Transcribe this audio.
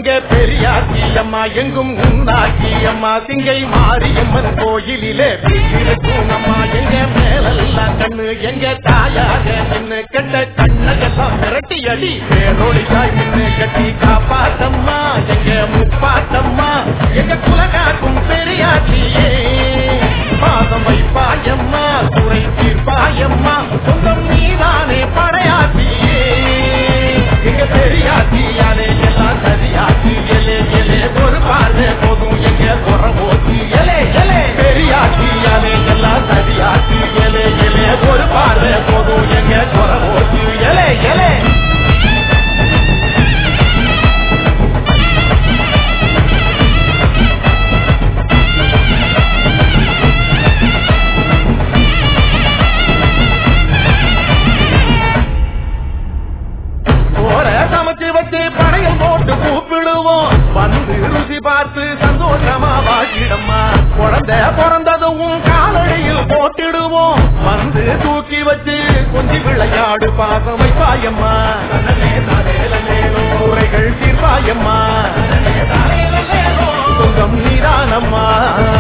எங்க பெரியாச்சி அம்மா எங்கும் உண்டாக்கி அம்மா சிங்கை மாரியம்மன் கோயிலிலே இருக்கும் அம்மா எங்க மேலெல்லாம் கண்ணு எங்க தாயாக நின்னு கெட்ட கண்ணகெல்லாம் விரட்டி அடி வேரோடி தாய் நின்னு கட்டி காப்பாத்தம்மா எங்க முப்பாத்தம்மா எங்க குலகாக்கும் பெரியாச்சியே பாதம் வைப்பாயம்மா துறை தீர்ப்பாயம்மா சொந்தம் நீதானே படையாச்சியே எங்க பெரியாச்சியாலே எல்லாம் சரியாச்சு எலே எலே ஒரு பார்வை போதும் எங்க குறை போச்சு எலே எலே பெரியாச்சியாலே எல்லாம் சரியாச்சு எலே எலே ஒரு பார்வை போதும் எங்க குறை போச்சு எலே எலே போற சமைச்சு வச்சு படையல் போட்டு கூப்பிடுவோம் வந்து ருசி பார்த்து சந்தோஷமா வாக்கிடம்மா குழந்தை பிறந்ததும் காலடியில் போட்டிடுவோம் வந்து தூக்கி வச்சு கொஞ்சி விளையாடு பாசமை பாயம்மா குறைகள் தீர்ப்பாயம்மா சொந்தம் நீதானம்மா